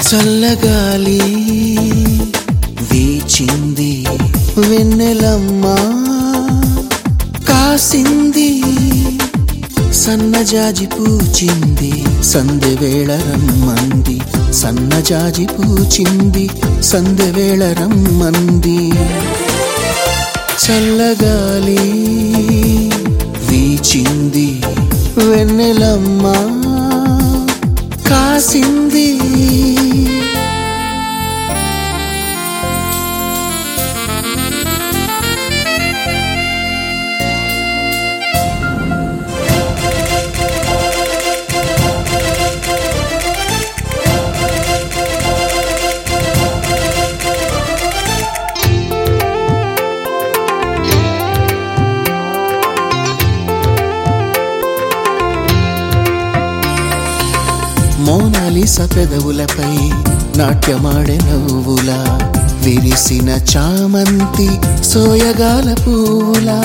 చల్లగాలి వీచింది వెన్నెలమ్మ కాసింది సన్నజాజి పూచింది సందెవేళ రమ్మంది సన్నజాజి పూచింది సందెవేళ రమ్మంది చల్లగాలి వీచింది వెన్నెలమ్మ కాసింది మోనాలిస పెదవులపై నాట్యమాడే నవ్వులా విరిసిన చామంతి సోయగాల పూలా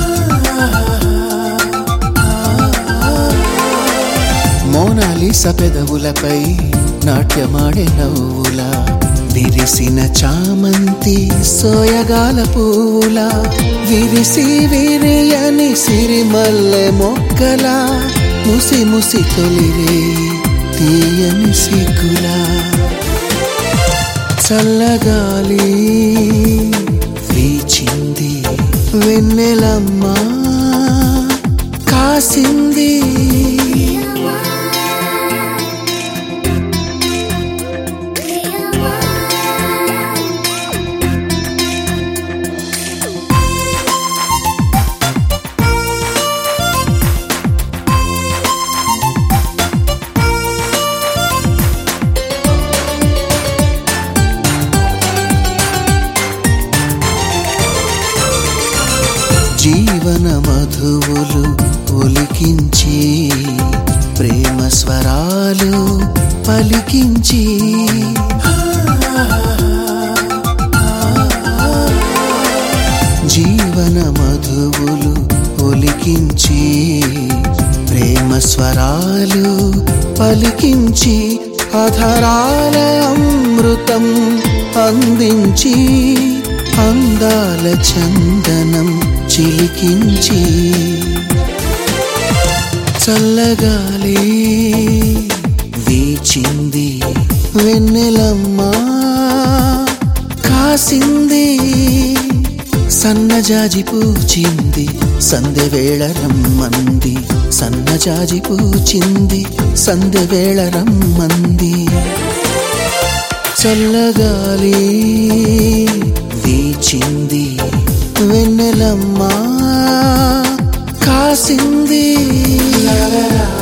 మోనాలిస పెదవులపై నాట్యమాడే నవ్వులా విరిసిన చామంతి సోయగాల పూలా విరిసి విరియని సిరిమల్లె మొక్కలా ముసి ముసి తొలిరే తీయని సిగ్గులా చల్లగాలి వీచింది వెన్నెలమ్మ కాసింది జీవన మధువులు ఒలికించి ప్రేమ స్వరాలు పలికించి జీవన మధువులు ఒలికించి ప్రేమ స్వరాలు పలికించి అధరాల అమృతం అందించి అందాల చందనం చిలికించి చల్లగాలి వీచింది వెన్నెలమ్మ కాసింది సన్నజాజి పూచింది సందెవేళ రమ్మంది సన్నజాజి పూచింది సందెవేళ రమ్మంది చల్లగాలి వీచింది వెన్నెలమ్మ కాసింది లలలా.